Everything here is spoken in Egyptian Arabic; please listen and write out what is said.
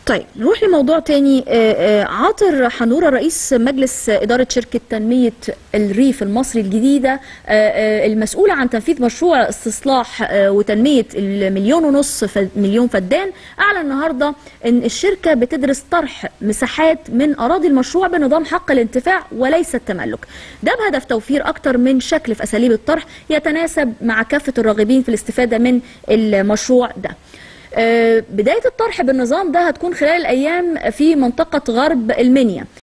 طيب نروح لموضوع تاني آه، آه، عاطر حنورة رئيس مجلس إدارة شركة تنمية الريف المصري الجديدة آه، آه، المسؤولة عن تنفيذ مشروع استصلاح آه، وتنمية المليون ونص ف- مليون فدان أعلن النهاردة أن الشركة بتدرس طرح مساحات من أراضي المشروع بنظام حق الانتفاع وليس التملك ده بهدف توفير أكتر من شكل في أساليب الطرح يتناسب مع كافة الراغبين في الاستفادة من المشروع ده آه، بداية الطرح بالنظام ده هتكون خلال الأيام في منطقة غرب المنيا